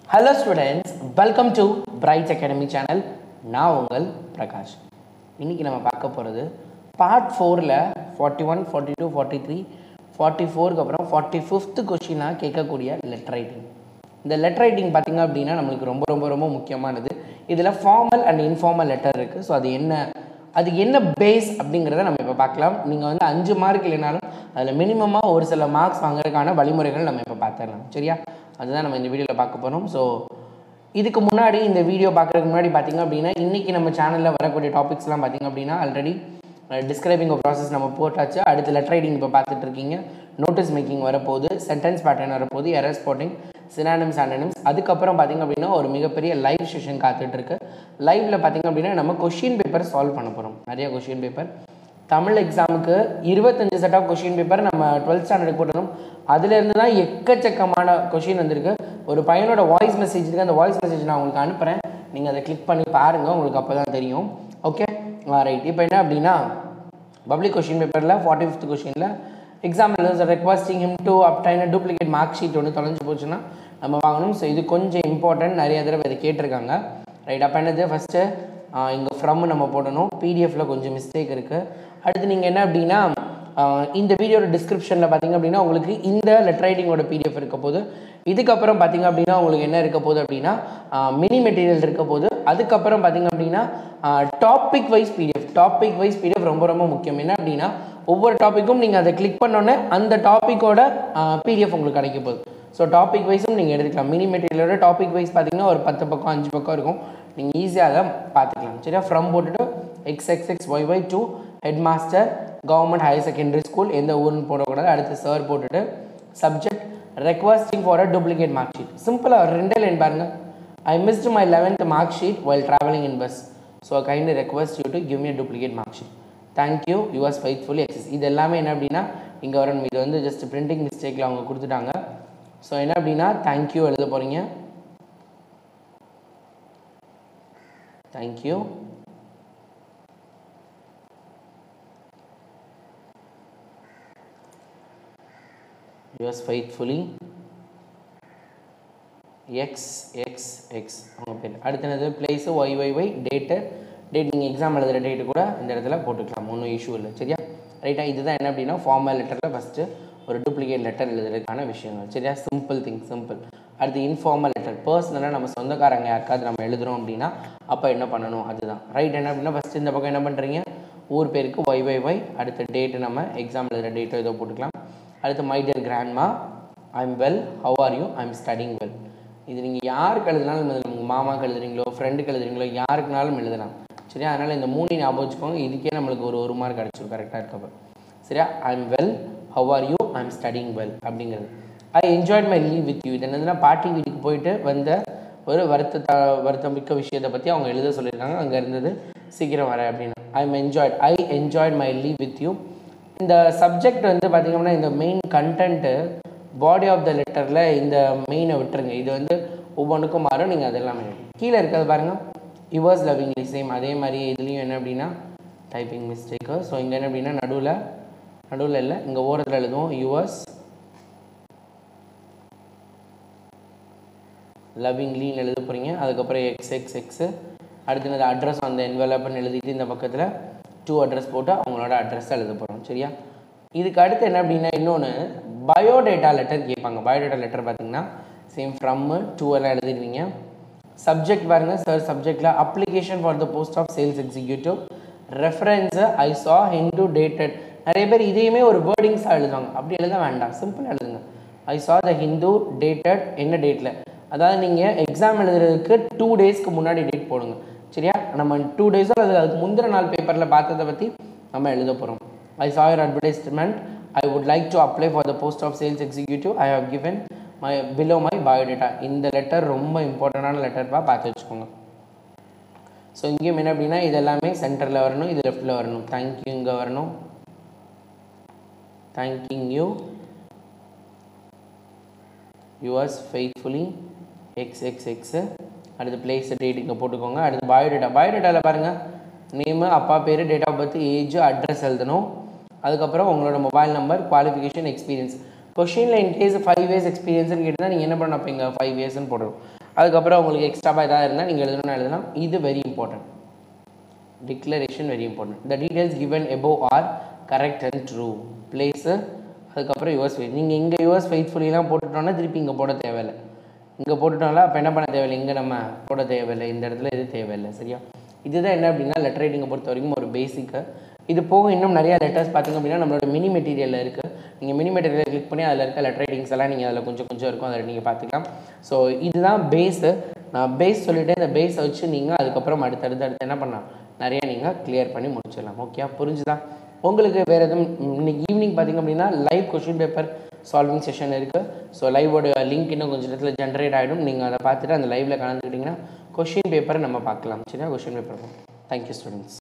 hello students welcome to Bright Academy channel நான் உங்கள் பிரகாஷ் இன்றைக்கி நம்ம பார்க்க போகிறது பார்ட் ஃபோரில் forty one forty two forty three forty ஃபோருக்கு அப்புறம் ஃபார்ட்டி ஃபிஃப்த்து கொஷினாக கேட்கக்கூடிய லெட்டர் ரைட்டிங் இந்த லெட்டர் ரைட்டிங் பார்த்திங்க அப்படின்னா நம்மளுக்கு ரொம்ப ரொம்ப ரொம்ப முக்கியமானது இதில் ஃபார்மல் அண்ட் இன்ஃபார்மல் லெட்டர் இருக்குது ஸோ அது என்ன அது என்ன பேஸ் அப்படிங்கிறத நம்ம இப்போ பார்க்கலாம் நீங்கள் வந்து அஞ்சு மார்க் இல்லைனாலும் அதில் மினிமமாக ஒரு சில மார்க்ஸ் வாங்குறதுக்கான வழிமுறைகள் நம்ம இப்போ பார்த்துடலாம் சரியா அதுதான் நம்ம இந்த வீடியோவில் பார்க்க போகிறோம் ஸோ இதுக்கு முன்னாடி இந்த வீடியோ பார்க்குறதுக்கு முன்னாடி பார்த்தீங்க அப்படின்னா இன்றைக்கி நம்ம சேனலில் வரக்கூடிய டாபிக்ஸ்லாம் பார்த்தீங்க அப்படின்னா ஆல்ரெடி டிஸ்கிரைபிங் ப்ராசஸ் நம்ம போட்டாச்சு அடுத்து லெட்டர் ரைட்டிங் இப்போ பார்த்துட்டு இருக்கீங்க நோட்டீஸ் மேக்கிங் வரப்போகுது சென்டென்ஸ் பேட்டர்ன் வரப்போகுது எரர் ஸ்பாட்டிங் சினானிம்ஸ் ஆண்டனிம்ஸ் அதுக்கப்புறம் பார்த்திங்க அப்படின்னா ஒரு மிகப்பெரிய லைவ் செஷன் காத்துட்டு இருக்கு லைவ்ல பார்த்திங்க அப்படின்னா நம்ம கொஷின் பேப்பர் சால்வ் பண்ண போகிறோம் நிறைய கொஷின் பேப்பர் தமிழ் எக்ஸாமுக்கு இருபத்தஞ்சு செட் ஆஃப் கொஷின் பேப்பர் நம்ம டுவெல்த் ஸ்டாண்டர்ட் போட்டோம் அதுலேருந்து தான் எக்கச்சக்கமான கொஷின் வந்திருக்கு ஒரு பையனோட வாய்ஸ் மெசேஜ் இருக்குது அந்த வாய்ஸ் மெசேஜ் நான் உங்களுக்கு அனுப்புகிறேன் நீங்கள் அதை கிளிக் பண்ணி பாருங்கள் உங்களுக்கு அப்போ தான் தெரியும் ஓகே ரைட் இப்போ என்ன அப்படின்னா பப்ளிக் கொஷின் பேப்பரில் ஃபார்ட்டி ஃபிஃப்த் கொஷினில் எக்ஸாம் எழுத requesting him to obtain duplicate mark sheet ஒன்று தொலைஞ்சு போச்சுன்னா நம்ம வாங்கணும் ஸோ இது கொஞ்சம் இம்பார்ட்டன்ட் நிறைய தடவை இதை கேட்டிருக்காங்க ரைட் அப்போ என்னது ஃபஸ்ட்டு இங்கே ஃப்ரம் நம்ம போடணும் பிடிஎஃப்பில் கொஞ்சம் மிஸ்டேக் இருக்குது அடுத்து நீங்கள் என்ன அப்படின்னா ஆஹ் இந்த வீடியோட டிஸ்கிரிப்ஷனில் பார்த்தீங்க அப்படின்னா உங்களுக்கு இந்த லெட்டர் ரைட்டிங்கோட பிடிஎஃப் இருக்க போது இதுக்கப்புறம் பார்த்தீங்க அப்படின்னா உங்களுக்கு என்ன இருக்க போகுது அப்படின்னா மினி மெட்டீரியல் இருக்க போது அதுக்கப்புறம் பார்த்தீங்க அப்படின்னா topic wise PDF topic wise PDF ரொம்ப ரொம்ப முக்கியம் என்ன அப்படின்னா ஒவ்வொரு டாப்பிக்கும் நீங்கள் அதை கிளிக் பண்ணோன்னே அந்த டாப்பிக்கோட பிடிஎஃப் உங்களுக்கு கிடைக்க போகுது ஸோ டாபிக் வைஸும் நீங்கள் எடுத்துக்கலாம் மினி மெட்டீரியலோட டாபிக் வைஸ் பார்த்தீங்கன்னா ஒரு பத்து பக்கம் அஞ்சு பக்கம் இருக்கும் நீங்கள் ஈஸியாக அதை பார்த்துக்கலாம் சரியா ஃப்ரம் போட்டுட்டு X X X Y Y to head master government higher secondary school எந்த ஊர்னு போடக்கூடாது அடுத்து சார் போட்டுட்டு subject requesting for a duplicate mark sheet சிம்பிளாக ரெண்டே லைன் பாருங்க I missed my eleventh mark sheet while travelling in bus so kind request you to give me duplicate mark sheet thank you yours faithfully எக்ஸஸ் இது எல்லாமே என்ன அப்படின்னா இங்கே வரணும் இது வந்து ஜஸ்ட் பிரிண்டிங் மிஸ்டேக்கில் அவங்க கொடுத்துட்டாங்க ஸோ என்ன அப்படின்னா தேங்க்யூ எழுத போகிறீங்க thank you yours faithfully X X X அவங்க பேர் அடுத்தது place Y Y Y date date நீங்கள் எக்ஸாம் எழுதுகிற டேட்டு கூட இந்த இடத்துல போட்டுக்கலாம் ஒன்றும் இஷ்யூ இல்லை சரியா ரைட்டாக இதுதான் என்ன அப்படின்னா ஃபார்மல் லெட்டரில் ஃபஸ்ட்டு ஒரு டூப்ளிகேட் லெட்டர் எழுதுறதுக்கான விஷயங்கள் சரியா சிம்பிள் திங் சிம்பிள் அடுத்து இன்ஃபார்மல் லெட்டர் பர்சனலாக நம்ம சொந்தக்காரங்க யாருக்காவது நம்ம எழுதுகிறோம் அப்படின்னா அப்போ என்ன பண்ணணும் அதுதான் ரைட் என்ன அப்படின்னா ஃபஸ்ட்டு இந்த பக்கம் என்ன பண்ணுறீங்க ஊர் பேருக்கு ஒய் ஒய் ஒய் அடுத்த டேட்டு நம்ம எக்ஸாம் எழுதுகிற டேட்டோ இதோ போட்டுக்கலாம் அடுத்து my dear grandma I'm well how are you I'm studying well இது நீங்கள் யாருக்கு எழுதினாலும் எழுதலாம் உங்கள் மாமாக்கு எழுதுறீங்களோ ஃப்ரெண்டுக்கு எழுதுறீங்களோ யாருக்குனாலும் எழுதலாம் சரியா அதனால் இந்த மூணு ஞாபகம் வச்சுக்கோங்க இதுக்கே நம்மளுக்கு ஒரு ஒரு மார்க் கிடச்சிரும் கரெக்டாக இருக்கப்போ சரியா I'm well how are you I'm studying well அப்படிங்கிறது I enjoyed my leave with you இது என்னதுன்னா பாட்டி வீட்டுக்கு போயிட்டு வந்த ஒரு வருத்த வருத்தம் மிக்க விஷயத்தை பற்றி அவங்க எழுத சொல்லியிருக்காங்க அங்கே இருந்தது சீக்கிரம் வரேன் அப்படின்னு I M enjoyed I enjoyed my leave with you இந்த சப்ஜெக்ட் வந்து பார்த்திங்கன்னா இந்த main content body of the லெட்டரில் இந்த மெயினை விட்டுருங்க இது வந்து ஒவ்வொன்றுக்கும் மாறும் நீங்கள் அதெல்லாம் கீழே இருக்கிறது பாருங்கள் யுவர்ஸ் லவ்விங்லி சேம் அதே மாதிரி இதுலேயும் என்ன அப்படின்னா டைப்பிங் மிஸ்டேக்கு ஸோ இங்கே என்ன அப்படின்னா நடுவில் நடுவில் இல்லை இங்கே ஓரத்தில் எழுதுவோம் யுவர்ஸ் லவ்விங்லின்னு எழுத போகிறீங்க அதுக்கப்புறம் எக்ஸ் எக்ஸ் எக்ஸு அடுத்தது அட்ரஸ் அந்த என்வலப்னு எழுதிட்டு இந்த பக்கத்தில் டூ அட்ரஸ் போட்டு அவங்களோட அட்ரஸ் எழுத போகிறோம் சரியா இதுக்கு அடுத்து என்ன அப்படின்னா இன்னொன்று பயோடேட்டா லெட்டர் கேட்பாங்க பயோடேட்டா லெட்டர் பார்த்தீங்கன்னா சேம் ஃப்ரம்மு டூ எல்லாம் எழுதிடுவீங்க சப்ஜெக்ட் பாருங்கள் சார் சப்ஜெக்டில் application for the post of sales executive reference I saw Hindu dated நிறைய பேர் இதையுமே ஒரு வேர்டிங்ஸாக எழுதுவாங்க அப்படி எழுத வேண்டாம் சிம்பிளாக எழுதுங்க ஐ சா த ஹிந்து டேட்டட் என்ன டேட்டில் அதாவது நீங்கள் எக்ஸாம் எழுதுறதுக்கு டூ டேஸ்க்கு முன்னாடி டேட் போடுங்க சரியா நம்ம டூ டேஸோ அல்லது அதுக்கு முந்தின நாள் பேப்பரில் பார்த்ததை பற்றி நம்ம எழுத போகிறோம் I saw your advertisement I would like to apply for the post of sales executive I have given my below my biodata இந்த லெட்டர் ரொம்ப இம்பார்ட்டண்டான லெட்டர்ப்பா பார்த்து வச்சுக்கோங்க ஸோ இங்கேயும் என்ன அப்படின்னா இது எல்லாமே சென்டரில் வரணும் இது லெஃப்ட்டில் வரணும் தேங்க்யூ இங்கே வரணும் thank you you yours faithfully X X X அடுத்து பிளேஸ் டேட் இங்கே போட்டுக்கோங்க அடுத்து பயோடேட்டா பயோடேட்டாவில் பாருங்கள் நேமு அப்பா பேர் date of birth age address எழுதணும் அதுக்கப்புறம் உங்களோட மொபைல் நம்பர் குவாலிஃபிகேஷன் எக்ஸ்பீரியன்ஸ் கொஷினில் இன்கேஸ் ஃபைவ் இயர்ஸ் எக்ஸ்பீரியன்ஸ்னு கேட்டால் நீங்கள் என்ன பண்ண அப்போ இங்கே ஃபைவ் இயர்ஸ்னு போடணும் அதுக்கப்புறம் உங்களுக்கு எக்ஸ்ட்ராவாக எதாவது இருந்தால் நீங்கள் எழுதணும்னு எழுதலாம் இது very important declaration very important the details given above are correct and true place அதுக்கப்புறம் யுவர்ஸ் ஃபெய்த் நீங்கள் இங்கே யுவர்ஸ் ஃபெய்த்ஃபுல்லாம் போட்டுட்டோம்னா திருப்பி இங்கே போட தேவையில்லை இங்கே போட்டுட்டோம்ல அப்போ என்ன பண்ண தேவையில்லை இங்கே நம்ம போட தேவையில்லை இந்த இடத்துல இது தேவையில்லை சரியா இதுதான் என்ன அப்படின்னா லெட்டர் ரைட்டிங்கை பொறுத்த வரைக்கும் ஒரு பேசிக்கு இது போக இன்னும் நிறைய லெட்டர்ஸ் பார்த்திங்க அப்படின்னா நம்மளோட மினி மெட்டீரியலில் இருக்குது நீங்கள் மினி மெட்டீரியல் கிளிக் பண்ணி அதில் இருக்க லெட்டர் ரைட்டிங்ஸ் எல்லாம் நீங்கள் அதில் கொஞ்சம் கொஞ்சம் இருக்கும் அதில் நீங்கள் பார்த்துக்கலாம் ஸோ இதுதான் பேஸு நான் பேஸ் சொல்லிவிட்டு இந்த பேஸை வச்சு நீங்கள் அதுக்கப்புறம் அடுத்தடுத்து அடுத்து என்ன பண்ணலாம் நிறைய நீங்கள் கிளியர் பண்ணி முடிச்சிடலாம் ஓகே புரிஞ்சுதா உங்களுக்கு வேறு எதுவும் இன்னைக்கு ஈவினிங் பார்த்திங்க அப்படின்னா live question paper solving session இருக்குது ஸோ லைவோட லிங்க் இன்னும் கொஞ்சம் நேரத்தில் ஜென்ரேட் ஆகிடும் நீங்கள் அதை பார்த்துட்டு அந்த லைவில் கலந்துக்கிட்டிங்கன்னா கொஷின் பேப்பரை நம்ம பார்க்கலாம் சரியா கொஷின் பேப்பர் தேங்க்யூ ஸ்டூடெண்ட்ஸ்